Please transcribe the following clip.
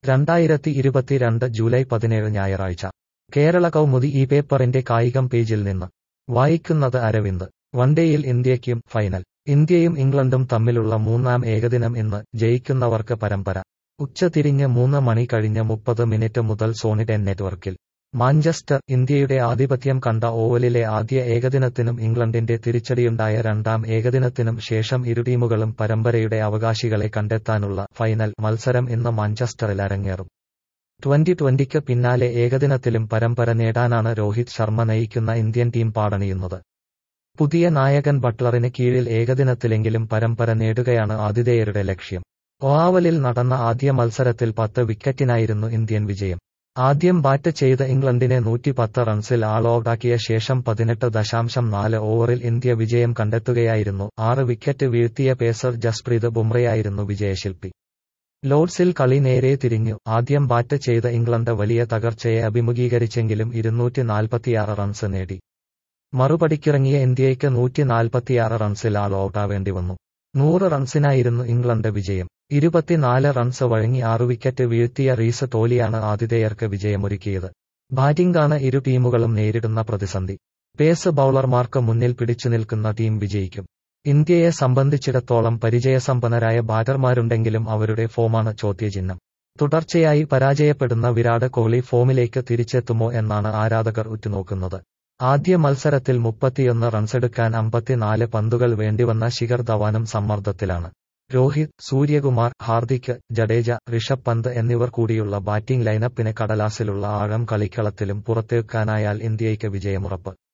രണ്ടായിരത്തി ഇരുപത്തിരണ്ട് ജൂലൈ പതിനേഴ് ഞായറാഴ്ച കേരള കൗമുദി ഈ പേപ്പറിന്റെ കായികം പേജിൽ നിന്ന് വായിക്കുന്നത് അരവിന്ദ് വൺഡേയിൽ ഇന്ത്യയ്ക്കും ഫൈനൽ ഇന്ത്യയും ഇംഗ്ലണ്ടും തമ്മിലുള്ള മൂന്നാം ഏകദിനം ഇന്ന് ജയിക്കുന്നവർക്ക് പരമ്പര ഉച്ചതിരിഞ്ഞ് മൂന്ന് മണി കഴിഞ്ഞ് മുപ്പത് മിനിറ്റ് മുതൽ സോണി ടെൻ നെറ്റ്വർക്കിൽ മാഞ്ചസ്റ്റർ ഇന്ത്യയുടെ ആധിപത്യം കണ്ട ഓവലിലെ ആദ്യ ഏകദിനത്തിനും ഇംഗ്ലണ്ടിന്റെ തിരിച്ചടിയുണ്ടായ രണ്ടാം ഏകദിനത്തിനും ശേഷം ഇരു ടീമുകളും പരമ്പരയുടെ അവകാശികളെ കണ്ടെത്താനുള്ള ഫൈനൽ മത്സരം ഇന്ന് മാഞ്ചസ്റ്ററിൽ അരങ്ങേറും ട്വന്റി ട്വന്റിക്ക് പിന്നാലെ ഏകദിനത്തിലും പരമ്പര നേടാനാണ് രോഹിത് ശർമ്മ നയിക്കുന്ന ഇന്ത്യൻ ടീം പാടണിയുന്നത് പുതിയ നായകൻ ബട്ട്ലറിന് കീഴിൽ ഏകദിനത്തിലെങ്കിലും പരമ്പര നേടുകയാണ് ആതിഥേയരുടെ ലക്ഷ്യം ഓവാവലിൽ നടന്ന ആദ്യ മത്സരത്തിൽ പത്ത് വിക്കറ്റിനായിരുന്നു ഇന്ത്യൻ വിജയം ആദ്യം ബാറ്റ് ചെയ്ത ഇംഗ്ലണ്ടിനെ നൂറ്റിപ്പത്ത് റൺസിൽ ആൾ ഔട്ടാക്കിയ ശേഷം പതിനെട്ട് ദശാംശം നാല് ഓവറിൽ ഇന്ത്യ വിജയം കണ്ടെത്തുകയായിരുന്നു ആറ് വിക്കറ്റ് വീഴ്ത്തിയ പേസർ ജസ്പ്രീത് ബുംറയായിരുന്നു വിജയശില്പി ലോർഡ്സിൽ കളി നേരെ തിരിഞ്ഞു ആദ്യം ബാറ്റ് ചെയ്ത ഇംഗ്ലണ്ട് വലിയ തകർച്ചയെ അഭിമുഖീകരിച്ചെങ്കിലും ഇരുന്നൂറ്റി നാൽപ്പത്തിയാറ് റൺസ് നേടി മറുപടിക്കിറങ്ങിയ ഇന്ത്യയ്ക്ക് നൂറ്റി നാൽപ്പത്തിയാറ് റൺസിൽ ആൾ ഔട്ടാവേണ്ടി വന്നു നൂറ് റൺസിനായിരുന്നു ഇംഗ്ലണ്ട് വിജയം ഇരുപത്തിനാല് റൺസ് വഴങ്ങി ആറു വിക്കറ്റ് വീഴ്ത്തിയ റീസ് തോലിയാണ് ആതിഥേയർക്ക് വിജയമൊരുക്കിയത് ബാറ്റിംഗാണ് ഇരു ടീമുകളും നേരിടുന്ന പ്രതിസന്ധി പേസ് ബൌളർമാർക്ക് മുന്നിൽ പിടിച്ചു നിൽക്കുന്ന ടീം വിജയിക്കും ഇന്ത്യയെ സംബന്ധിച്ചിടത്തോളം പരിചയസമ്പന്നരായ ബാറ്റർമാരുണ്ടെങ്കിലും അവരുടെ ഫോമാണ് ചോദ്യചിഹ്നം തുടർച്ചയായി പരാജയപ്പെടുന്ന വിരാട് കോഹ്ലി ഫോമിലേക്ക് തിരിച്ചെത്തുമോ എന്നാണ് ആരാധകർ ഉറ്റുനോക്കുന്നത് ആദ്യ മത്സരത്തിൽ മുപ്പത്തിയൊന്ന് റൺസെടുക്കാൻ അമ്പത്തിനാല് പന്തുകൾ വേണ്ടിവന്ന ശിഖർ ധവാനും സമ്മർദ്ദത്തിലാണ് രോഹിത് സൂര്യകുമാർ ഹാർദിക് ജഡേജ ഋഷഭ് പന്ത് എന്നിവർ കൂടിയുള്ള ബാറ്റിംഗ് ലൈനപ്പിന് കടലാസിലുള്ള ആഴം കളിക്കളത്തിലും പുറത്തേക്കാനായാൽ ഇന്ത്യയ്ക്ക് വിജയമുറപ്പ്